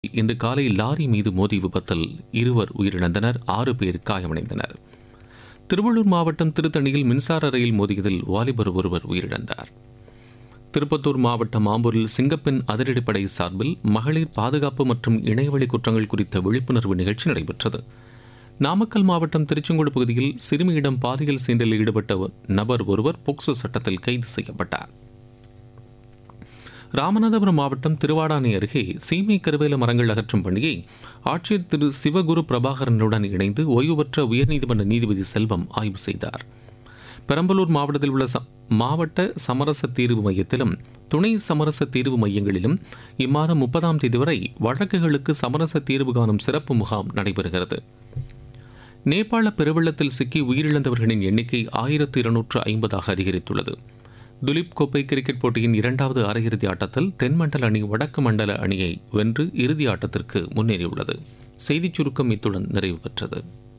இன்று காலை லாரி மீது மோதி விபத்தில் இருவர் உயிரிழந்தனர் ஆறு பேர் காயமடைந்தனர் திருவள்ளூர் மாவட்டம் திருத்தணியில் மின்சார ரயில் மோதியதில் வாலிபர் ஒருவர் உயிரிழந்தார் திருப்பத்தூர் மாவட்டம் ஆம்பூரில் சிங்கப்பெண் அதிரடிப்படை சார்பில் மகளிர் பாதுகாப்பு மற்றும் இணையவழி குற்றங்கள் குறித்த விழிப்புணர்வு நிகழ்ச்சி நடைபெற்றது நாமக்கல் மாவட்டம் திருச்செங்கோடு பகுதியில் சிறுமியிடம் பாலியல் சீண்டலில் ஈடுபட்ட நபர் ஒருவர் போக்சோ சட்டத்தில் கைது செய்யப்பட்டார் ராமநாதபுரம் மாவட்டம் திருவாடானை அருகே சீமை கருவேல மரங்கள் அகற்றும் பணியை ஆட்சியர் திரு சிவகுரு பிரபாகரனுடன் இணைந்து ஓய்வு பெற்ற உயர்நீதிமன்ற நீதிபதி செல்வம் ஆய்வு செய்தார் பெரம்பலூர் மாவட்டத்தில் உள்ள ச- மாவட்ட சமரச தீர்வு மையத்திலும் துணை சமரச தீர்வு மையங்களிலும் இம்மாதம் முப்பதாம் தேதி வரை வழக்குகளுக்கு சமரச தீர்வு காணும் சிறப்பு முகாம் நடைபெறுகிறது நேபாள பெருவெள்ளத்தில் சிக்கி உயிரிழந்தவர்களின் எண்ணிக்கை ஆயிரத்து இருநூற்று ஐம்பதாக அதிகரித்துள்ளது துலீப் கோப்பை கிரிக்கெட் போட்டியின் இரண்டாவது அரையிறுதி ஆட்டத்தில் தென்மண்டல அணி வடக்கு மண்டல அணியை வென்று இறுதி ஆட்டத்திற்கு முன்னேறியுள்ளது செய்திச் சுருக்கம் இத்துடன் நிறைவு பெற்றது